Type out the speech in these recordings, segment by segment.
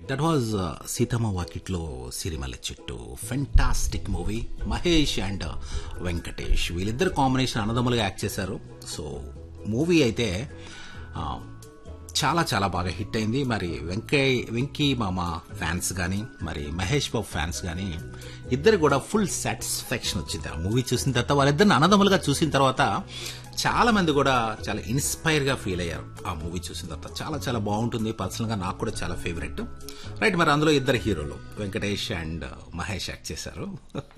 That was Seethamma Vakitlo Sirimalle Chettu fantastic movie Mahesh and Venkatesh వీళ్ళిద్దరు combination అన్నదమ్ములుగా act చేశారు సో మూవీ అయితే ఆ, చాలా చాలా బాగా హిట్ అయింది మరి వెంకయ్య వెంకీ మామ ఫ్యాన్స్ కానీ మరి మహేష్ బాబు ఫ్యాన్స్ కానీ ఇద్దరు కూడా ఫుల్ సాటిస్ఫాక్షన్ వచ్చింది ఆ మూవీ చూసిన తర్వాత వాళ్ళిద్దరిని అన్నదమ్ములుగా చూసిన తర్వాత చాలా మంది కూడా చాలా ఇన్స్పైర్ గా ఫీల్ అయ్యారు ఆ మూవీ చూసిన తర్వాత చాలా చాలా బాగుంటుంది పర్సనల్ గా నాకు కూడా చాలా ఫేవరెట్ రైట్ మరి అందులో ఇద్దరు హీరోలు వెంకటేష్ అండ్ మహేష్ యాక్ట్ చేశారు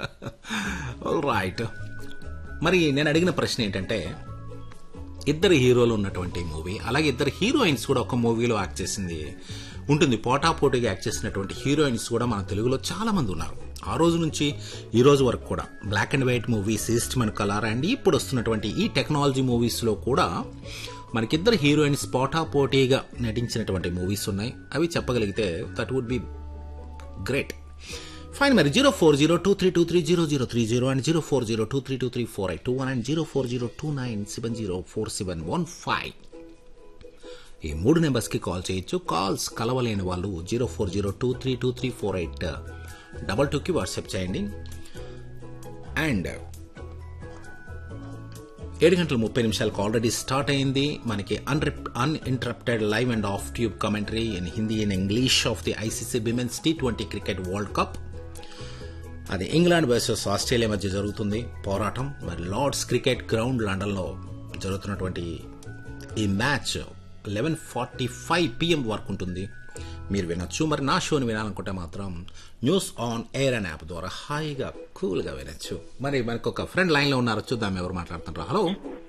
రైట్ మరి నేను అడిగిన ప్రశ్న ఏంటంటే ఇద్దరు హీరోలు ఉన్నటువంటి మూవీ అలాగే ఇద్దరు హీరోయిన్స్ కూడా ఒక మూవీలో యాక్ట్ చేసింది ఉంటుంది పోటాపోటీగా యాక్ట్ చేసినటువంటి హీరోయిన్స్ కూడా మన తెలుగులో చాలా మంది ఉన్నారు ఆ రోజు నుంచి ఈ రోజు వరకు కూడా బ్లాక్ అండ్ వైట్ మూవీస్ ఈస్ట్ మన కలర్ అండ్ ఇప్పుడు వస్తున్నటువంటి ఈ టెక్నాలజీ మూవీస్ లో కూడా మనకిద్దరు హీరోయిన్స్ పోటాపోటీగా నటించినటువంటి మూవీస్ ఉన్నాయి అవి చెప్పగలిగితే that would be great fine మరి zero four zero two three two three zero zero three zero and zero four zero two three two three four eight two one and zero four zero two nine seven zero four seven one five ఈ మూడు నెంబర్స్కి call చేయొచ్చు calls కలవలేని వాళ్ళు zero four zero two three two three four eight double టూకి WhatsApp చేయండి and ఏడు గంటల ముప్పై నిమిషాలకు ఆల్రెడీ స్టార్ట్ అయింది మనకి అన్రిప్ uninterrupted live and off tube commentary in Hindi and English of the ICC women's T twenty cricket world cup అది ఇంగ్లాండ్ వర్సెస్ ఆస్ట్రేలియా మధ్య జరుగుతుంది పోరాటం మరి లార్డ్స్ క్రికెట్ గ్రౌండ్ లండన్లో జరుగుతున్నటువంటి ఈ match eleven forty five PM వరకు ఉంటుంది మీరు వినొచ్చు మరి నా షోని వినాలనుకుంటే మాత్రం న్యూస్ ఆన్ ఎయిర్ అనే యాప్ ద్వారా హాయిగా కూల్గా వినొచ్చు మరి మనకు ఒక ఫ్రెండ్ లైన్లో ఉన్నారు చూద్దాం ఎవరు మాట్లాడుతున్నారు hello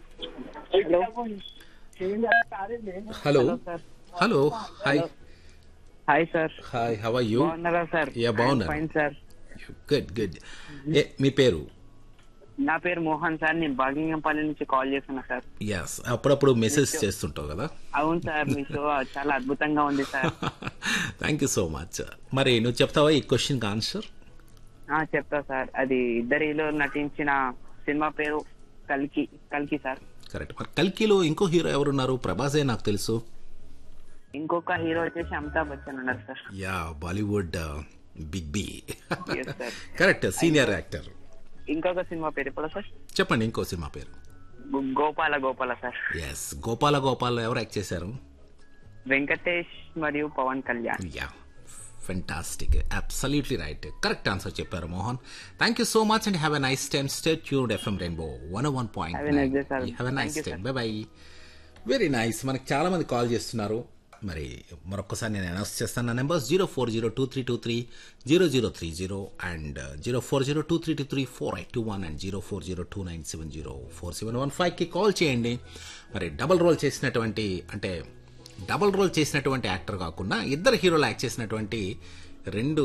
hello sir hello hi hi sir hi how are you బాగున్నారా సార్ Yeah, బాగున్నాను. ఫైన్ సార్ గుడ్ గుడ్ ఏ మీ పేరు నా పేరు మోహన్ సార్ నేను బాగింగంపల్లి నుంచి కాల్ చేస్తున్నా సార్ ఎస్ అప్పుడప్పుడు మెసేజ్ చేస్తుంటావు కదా అవును సార్ మీ షో చాలా అద్భుతంగా ఉంది sir thank you so much మరి నువ్వు చెప్తావా ఈ క్వశ్చన్ ఆన్సర్ ఆ, చెప్తా సార్ అది ఇద్దరు హీరో నటించిన సినిమా పేరు కల్కి కల్కి సార్ కరెక్ట్ మరి కల్కిలో ఇంకో హీరో ఎవరున్నారు ప్రభాసే నాకు తెలుసు ఇంకొక హీరో వచ్చేసి అమితాబ్ బచ్చన్ ఉన్నారు sir yeah Bollywood big B Yes, sir. Correct senior actor ఇంకొక సినిమా పేరు ఇప్పుడు సార్ చెప్పండి ఇంకో సినిమా పేరు గో- గోపాల గోపాల సార్ ఎస్ గోపాల గోపాల్ ఎవరు యాక్ట్ చేశారు వెంకటేష్ మరియు Pawan Kalyan yeah fantastic absolutely right correct answer చెప్పారు Mohan thank you so much and have a nice time stay tuned FM Rainbow one one point Have a nice day, sir. Have a nice Thank you, time bye bye very nice మనకి చాలా మంది call చేస్తున్నారు మరి మరొకసారి నేను announce చేస్తాను నా numbers zero four zero two three two three zero zero three zero and zero four zero two three two three four eight two one and zero four zero two nine seven zero four seven one ఫైవ్కి call చేయండి మరి double role చేసినటువంటి అంటే double role చేసినటువంటి actor కాకుండా ఇద్దరు హీరోలు act చేసినటువంటి రెండు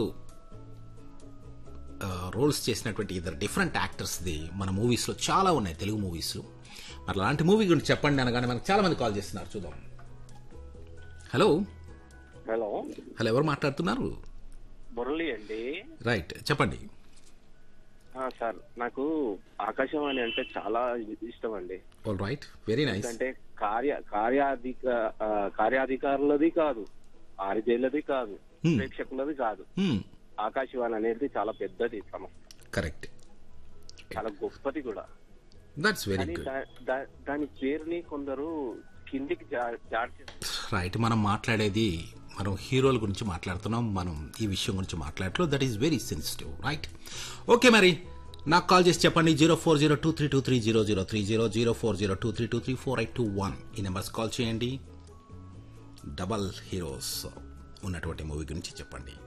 రోల్స్ చేసినటువంటి ఇద్దరు డిఫరెంట్ యాక్టర్స్ది మన మూవీస్లో చాలా ఉన్నాయి తెలుగు మూవీస్లో మరి అలాంటి మూవీ గురించి చెప్పండి అనగానే మనకు చాలా మంది కాల్ చేస్తున్నారు చూద్దాం హలో హలో హలో ఎవరు మాట్లాడుతున్నారు మురళి అండి రైట్ చెప్పండి ఆ, సార్ నాకు ఆకాశవాణి అంటే చాలా ఇష్టం అండి ఆల్ రైట్ వెరీ నైస్ ఎందుకంటే కార్య కార్యాధిక ఆ, కార్యాధికారులది కాదు ఆరిదేళ్లది కాదు Hmm. ప్రేక్షకులది కాదు ఆకాశవాణి అనేది చాలా పెద్దది సంస్థ కరెక్ట్ చాలా గొప్పది కూడా దట్స్ వెరీ కానీ గుడ్ దా- దా- దాని పేరుని కొందరు కిందికి జా- జాడ్ చేస్తారు రైట్ మనం మాట్లాడేది మనం హీరోల గురించి మాట్లాడుతున్నాం మనం ఈ విషయం గురించి మాట్లాడట్లు that is very sensitive right okay మరి నాకు కాల్ చేసి చెప్పండి zero four zero two three two three zero zero three zero zero four zero two three two three four eight two one ఈ నెంబర్స్ కాల్ చేయండి double heroes ఉన్నటువంటి movie గురించి చెప్పండి